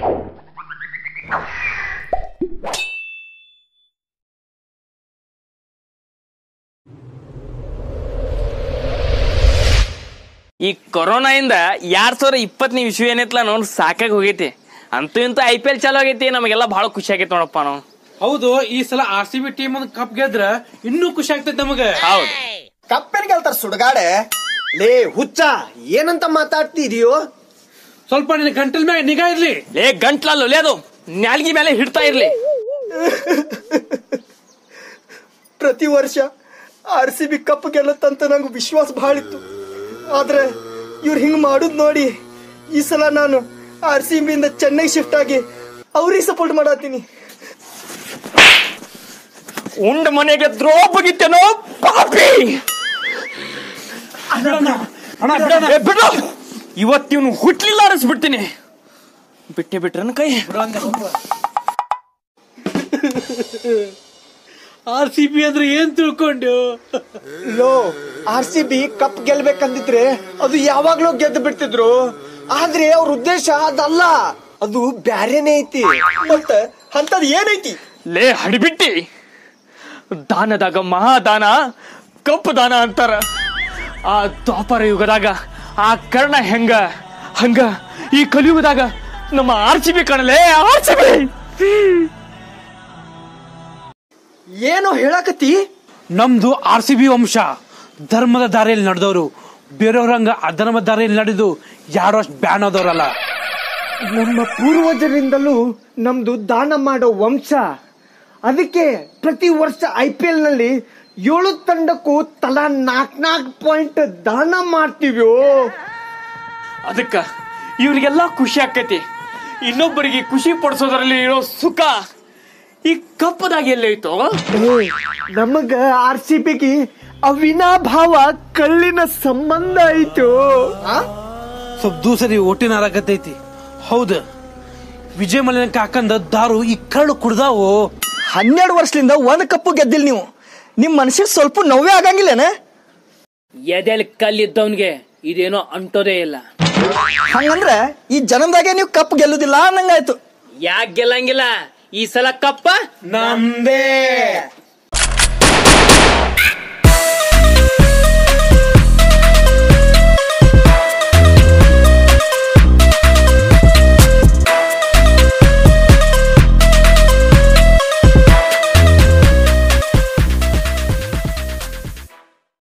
ಈ ಕೊರೋನಾಯಿಂದ ಎರಡ್ ಸಾವಿರ ಇಪ್ಪತ್ತನೇ ವಿಶ್ವ ಏನೈತ್ಲ ನೋಡ್ ಸಾಕಾಗಿ ಹೋಗೈತಿ ಅಂತೂ ಇಂತೂ ಐ ಪಿ ಎಲ್ ಚಾಲು ಆಗೈತಿ ನಮಗೆಲ್ಲ ಬಹಳ ಖುಷಿ ಆಗೈತಿ ನೋಡಪ್ಪ ನಾವು ಹೌದು ಈ ಸಲ ಆರ್ ಸಿ ಬಿ ಟೀಮ್ ಒಂದು ಕಪ್ ಗೆದ್ರ ಇನ್ನೂ ಖುಷಿ ಆಗ್ತೈತೆ ನಮಗ ಹೌದು ಕಪ್ಪೆನ್ ಗೆಲ್ತಾರ ಸುಡಗಾಡೆ ಲೇ ಹುಚ್ಚ ಏನಂತ ಮಾತಾಡ್ತಿದೀಯೋ ಸ್ವಲ್ಪ ನಿನ್ನ ಗಂಟಲ್ ಮ್ಯಾಗ ನಿಗಾ ಇರ್ಲಿ ಲೇ ಗಂಟ್ಲಲ್ಲ ಲೇ ಅದು ನ್ಯಾಲ್ಗಿ ಮೇಲೆ ಹಿಡ್ತಾ ಇರ್ಲಿ ಪ್ರತಿ ವರ್ಷ ಆರ್ ಸಿ ಬಿ ಕಪ್ ಗೆಲ್ಲತ್ತಂತ ನಂಗೆ ವಿಶ್ವಾಸ ಬಹಳ ಇತ್ತು ಆದ್ರೆ ಇವ್ರು ಹಿಂಗ್ ಮಾಡುದ್ ನೋಡಿ ಈ ಸಲ ನಾನು ಆರ್ ಸಿ ಬಿಯಿಂದ ಚೆನ್ನೈ ಶಿಫ್ಟ್ ಆಗಿ ಅವ್ರಿಗೆ ಸಪೋರ್ಟ್ ಮಾಡತ್ತೀನಿ ಉಂಡ ಮನೆಗೆ ದ್ರೋಪಗಿತ್ತೇನೋ ಪಾಪಿ ಏ, ಬಿಡು ಇವತ್ತಿವ್ನು ಹುಟ್ಲಿಲ್ಲ ಅನಿಸ್ಬಿಡ್ತೀನಿ ಬಿಟ್ಟೆ ಬಿಟ್ರನ್ ಕೈ ಆರ್ ಸಿ ಬಿ ಅಂದ್ರೆ ಏನ್ ತಿಳ್ಕೊಂಡು ಲೋ ಆರ್ ಸಿ ಬಿ ಕಪ್ ಗೆಲ್ಬೇಕಂದಿದ್ರೆ ಅದು ಯಾವಾಗ್ಲೂ ಗೆದ್ದು ಬಿಡ್ತಿದ್ರು ಆದ್ರೆ ಅವ್ರ ಉದ್ದೇಶ ಅದಲ್ಲ ಅದು ಬ್ಯಾರೇನೇ ಐತಿ ಮತ್ತ ಅಂತದ್ ಏನೈತಿ ಲೇ ಹಡಿಬಿಟ್ಟಿ ದಾನದಾಗ ಮಹಾದಾನ ಕಪ್ಪು ದಾನ ಅಂತಾರ ಆ ದ್ವಾಪರ ಯುಗದಾಗ ಆ ಕರ್ಣ ಹೆಂಗ ಹಂಗ ಈ ಕಲಿಯುಗದಾಗ ನಮ್ಮ ಆರ್ ಸಿ ಬಿ ಕಣಲೇ ಆರ್ ಸಿ ಬಿ ಏನೋ ಹೇಳಕತ್ತಿ ನಮ್ದು ಆರ್ ಸಿ ಬಿ ವಂಶ ಧರ್ಮದ ದಾರಿಯಲ್ಲಿ ನಡೆದವರು ಬೇರೆಯವ್ರಂಗ ಅಧರ್ಮದ ದಾರಿಯಲ್ಲಿ ನಡೆದು ಯಾರು ಅಷ್ಟು ಬ್ಯಾನ್ ಆದವ್ರಲ್ಲ ನಮ್ಮ ಪೂರ್ವಜರಿಂದಲೂ ನಮ್ದು ದಾನ ಮಾಡೋ ವಂಶ ಅದಕ್ಕೆ ಪ್ರತಿ ವರ್ಷ ಐ ಪಿ ಎಲ್ ನಲ್ಲಿ ಏಳು ತಂಡಕ್ಕೂ ತಲಾ ನಾಕ್ ನಾಕ್ ಪಾಯಿಂಟ್ ದಾನ ಮಾಡ್ತೀವಿ ಅದಕ್ಕ ಇವ್ರಿಗೆಲ್ಲ ಖುಷಿ ಆಕೈತಿ ಇನ್ನೊಬ್ಬರಿಗೆ ಖುಷಿ ಪಡಿಸೋದ್ರಲ್ಲಿ ಇರೋ ಸುಖ ಈ ಕಪ್ಪದಾಗ ಎಲ್ಲೈತೋ ನಮಗ ಆರ್ ಸಿ ಬಿಗೆ ಅವಿನಾಭಾವ ಕಳ್ಳಿನ ಸಂಬಂಧ ಆಯ್ತು ಸ್ವಲ್ಪ ದೂಸರಿ ಒಟ್ಟಿನ ಆಗತೈತಿ ಹೌದು ವಿಜಯ ಮಲ್ಯನ ಕಾಕಂದ ದಾರು ಈ ಕಳ್ಳು ಕುಡ್ದಾವು ಹನ್ನೆರಡು ವರ್ಷದಿಂದ ಒಂದ್ ಕಪ್ಪು ಗೆದ್ದಿಲ್ ನೀವು ನಿಮ್ ಮನಸ್ಸಿಗೆ ಸ್ವಲ್ಪ ನೋವೇ ಆಗಂಗಿಲ್ಲೇನ ಎದೆಲ್ ಕಲ್ಲಿದ್ದವನ್ಗೆ ಇದೇನೋ ಅಂಟೋದೇ ಇಲ್ಲ ಹಂಗಂದ್ರ ಈ ಜನ್ಮದಾಗೆ ನೀವು ಕಪ್ ಗೆಲ್ಲುದಿಲ್ಲ ಅನ್ನಂಗಾಯ್ತು ಯಾಕೆ ಗೆಲ್ಲಂಗಿಲ್ಲ ಈ ಸಲ ಕಪ್ಪ ನಮ್ದೇ